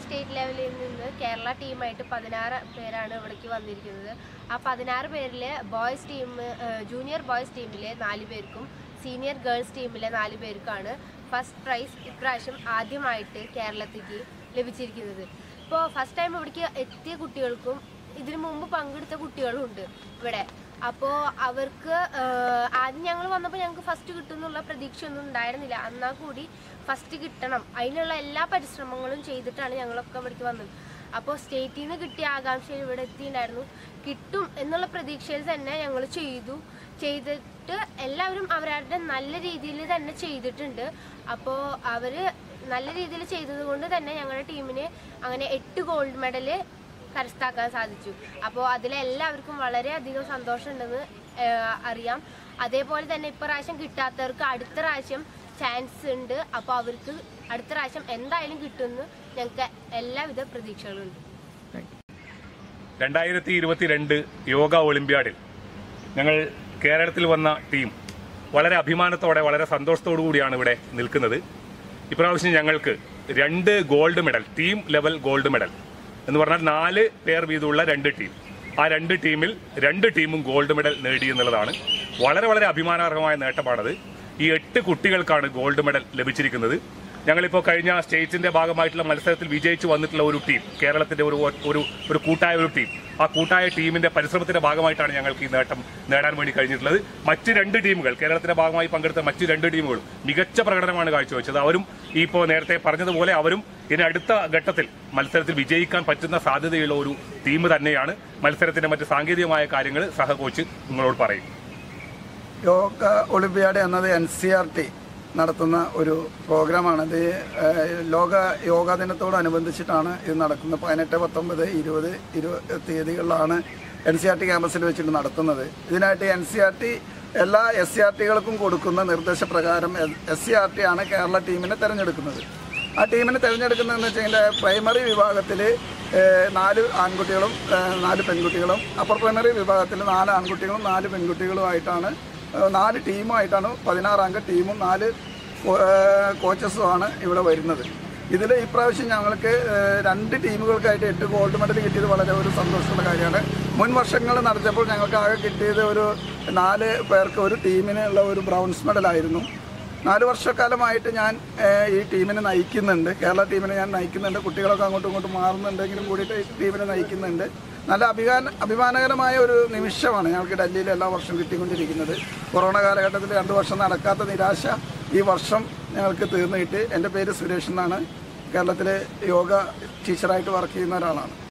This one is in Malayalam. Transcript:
സ്റ്റേറ്റ് ലെവലിൽ നിന്ന് കേരള ടീമായിട്ട് പതിനാറ് പേരാണ് ഇവിടേക്ക് വന്നിരിക്കുന്നത് ആ പതിനാറ് പേരിൽ ബോയ്സ് ടീം ജൂനിയർ ബോയ്സ് ടീമിലെ നാല് പേർക്കും സീനിയർ ഗേൾസ് ടീമിലെ നാല് പേർക്കാണ് ഫസ്റ്റ് പ്രൈസ് ഇപ്രാവശ്യം ആദ്യമായിട്ട് കേരളത്തിലേക്ക് ലഭിച്ചിരിക്കുന്നത് ഇപ്പോൾ ഫസ്റ്റ് ടൈം ഇവിടേക്ക് എത്തിയ കുട്ടികൾക്കും ഇതിനു മുമ്പ് പങ്കെടുത്ത കുട്ടികളും ഉണ്ട് ഇവിടെ അപ്പോൾ അവർക്ക് ആഹ്, ആദ്യം ഞങ്ങൾ വന്നപ്പോൾ ഞങ്ങൾക്ക് ഫസ്റ്റ് കിട്ടും എന്നുള്ള പ്രതീക്ഷയൊന്നും ഉണ്ടായിരുന്നില്ല എന്നാൽ കൂടി ഫസ്റ്റ് കിട്ടണം അതിനുള്ള എല്ലാ പരിശ്രമങ്ങളും ചെയ്തിട്ടാണ് ഞങ്ങളൊക്കെ ഇവിടേക്ക് വന്നത് അപ്പോൾ സ്റ്റേറ്റിൽ നിന്ന് കിട്ടിയ ആകാംക്ഷയിൽ ഇവിടെ എത്തിയിട്ടുണ്ടായിരുന്നു കിട്ടും എന്നുള്ള പ്രതീക്ഷയിൽ തന്നെ ഞങ്ങൾ ചെയ്തു ചെയ്തിട്ട് എല്ലാവരും അവരവരുടെ നല്ല രീതിയിൽ തന്നെ ചെയ്തിട്ടുണ്ട് അപ്പോൾ അവർ നല്ല രീതിയിൽ ചെയ്തത് കൊണ്ട് തന്നെ ഞങ്ങളുടെ ടീമിന് അങ്ങനെ എട്ട് ഗോൾഡ് മെഡല് കരസ്ഥമാക്കാൻ സാധിച്ചു അപ്പോൾ അതിലെല്ലാവർക്കും വളരെയധികം സന്തോഷമുണ്ടെന്ന് ഏഹ്, അറിയാം അതേപോലെ തന്നെ ഇപ്രാവശ്യം കിട്ടാത്തവർക്ക് അടുത്ത പ്രാവശ്യം ചാൻസ് ഉണ്ട് അപ്പോൾ അവർക്ക് അടുത്ത പ്രാവശ്യം എന്തായാലും കിട്ടുമെന്ന് ഞങ്ങൾക്ക് എല്ലാവിധ പ്രതീക്ഷകളുണ്ട് രണ്ടായിരത്തി ഇരുപത്തിരണ്ട് യോഗ ഒളിമ്പ്യാഡിൽ ഞങ്ങൾ കേരളത്തിൽ വന്ന ടീം വളരെ അഭിമാനത്തോടെ വളരെ സന്തോഷത്തോടു കൂടിയാണ് ഇവിടെ നിൽക്കുന്നത് ഇപ്രാവശ്യം ഞങ്ങൾക്ക് രണ്ട് gold medal team level gold medal എന്ന് പറഞ്ഞാൽ നാല് പേർ വീതമുള്ള രണ്ട് ടീം ആ രണ്ട് ടീമിൽ രണ്ട് ടീമും ഗോൾഡ് മെഡൽ നേടി എന്നുള്ളതാണ് വളരെ വളരെ അഭിമാനകരമായ നേട്ടമാണത് ഈ എട്ട് കുട്ടികൾക്കാണ് ഗോൾഡ് മെഡൽ ലഭിച്ചിരിക്കുന്നത് ഞങ്ങളിപ്പോൾ കഴിഞ്ഞ സ്റ്റേറ്റിന്റെ ഭാഗമായിട്ടുള്ള മത്സരത്തിൽ വിജയിച്ചു വന്നിട്ടുള്ള ഒരു ടീം കേരളത്തിന്റെ ഒരു ഒരു ഒരു കൂട്ടായ ഒരു ടീം ആ കൂട്ടായ ടീമിന്റെ പരിശ്രമത്തിന്റെ ഭാഗമായിട്ടാണ് ഞങ്ങൾക്ക് ഈ നേട്ടം നേടാൻ വേണ്ടി കഴിഞ്ഞിട്ടുള്ളത് മറ്റ് രണ്ട് ടീമുകൾ കേരളത്തിന്റെ ഭാഗമായി പങ്കെടുത്ത മറ്റ് രണ്ട് ടീമുകളും മികച്ച പ്രകടനമാണ് കാഴ്ചവെച്ചത് അവരും ഈ ഇപ്പോൾ നേരത്തെ പറഞ്ഞതുപോലെ അവരും ഇനി അടുത്ത ഘട്ടത്തിൽ മത്സരത്തിൽ വിജയിക്കാൻ പറ്റുന്ന സാധ്യതയുള്ള ഒരു ടീം തന്നെയാണ് മത്സരത്തിന്റെ മറ്റ് സാങ്കേതികമായ കാര്യങ്ങൾ സഹ കോച്ച് നിങ്ങളോട് പറയും യോഗ ഒളിമ്പ്യാഡ് എന്നത് എൻ സി ആർ ടി നടത്തുന്ന ഒരു പ്രോഗ്രാമാണ് ഇത് ഏഹ്, ലോക യോഗാ ദിനത്തോടനുബന്ധിച്ചിട്ടാണ് ഇത് നടക്കുന്നത് പതിനെട്ട് പത്തൊമ്പത് ഇരുപത് ഇരുപത് തീയതികളിലാണ് എൻ സി ആർ ടി ക്യാമ്പസിൽ വെച്ചിട്ട് നടത്തുന്നത് ഇതിനായിട്ട് എൻ സി ആർ ടി എല്ലാ എസ് സി ആർ ടികൾക്കും കൊടുക്കുന്ന നിർദ്ദേശപ്രകാരം എസ് സി ആർ ടി ആണ് കേരള ടീമിനെ തിരഞ്ഞെടുക്കുന്നത് ആ ടീമിനെ തിരഞ്ഞെടുക്കുന്നതെന്ന് വെച്ച് കഴിഞ്ഞാൽ പ്രൈമറി വിഭാഗത്തിൽ നാല് ആൺകുട്ടികളും ഏഹ്, നാല് പെൺകുട്ടികളും അപ്പർ പ്രൈമറി വിഭാഗത്തിൽ നാല് ആൺകുട്ടികളും നാല് പെൺകുട്ടികളുമായിട്ടാണ് ഏഹ്, നാല് ടീമായിട്ടാണ് പതിനാറംഗ ടീമും നാല് കോ- ഏഹ്, കോച്ചസുമാണ് ഇവിടെ വരുന്നത് ഇതിൽ ഇപ്രാവശ്യം ഞങ്ങൾക്ക് ഏഹ്, രണ്ട് ടീമുകൾക്കായിട്ട് എട്ട് ഗോൾഡ് മെഡൽ കിട്ടിയത് വളരെ ഒരു സന്തോഷമുള്ള കാര്യമാണ് മുൻ വർഷങ്ങൾ നടത്തിയപ്പോൾ ഞങ്ങൾക്ക് ആകെ കിട്ടിയത് ഒരു നാല് പേർക്ക് ഒരു ടീമിനുള്ള ഒരു ബ്രൗൺസ് മെഡലായിരുന്നു നാല് വർഷക്കാലമായിട്ട് ഞാൻ ഏഹ്, ഈ ടീമിനെ നയിക്കുന്നുണ്ട് കേരള ടീമിനെ ഞാൻ നയിക്കുന്നുണ്ട് കുട്ടികളൊക്കെ അങ്ങോട്ടും ഇങ്ങോട്ടും മാറുന്നുണ്ടെങ്കിലും കൂടിയിട്ട് ഈ ടീമിനെ നയിക്കുന്നുണ്ട് നല്ല അഭിമാന അഭിമാനകരമായ ഒരു നിമിഷമാണ് ഞങ്ങൾക്ക് ഡൽഹിയിൽ എല്ലാ വർഷവും കിട്ടിക്കൊണ്ടിരിക്കുന്നത് കൊറോണ കാലഘട്ടത്തിൽ രണ്ട് വർഷം നടക്കാത്ത നിരാശ ഈ വർഷം ഞങ്ങൾക്ക് തീർന്നു കിട്ടി എൻ്റെ പേര് സുരേഷ് എന്നാണ് കേരളത്തിലെ യോഗ ടീച്ചറായിട്ട് വർക്ക് ചെയ്യുന്ന ഒരാളാണ്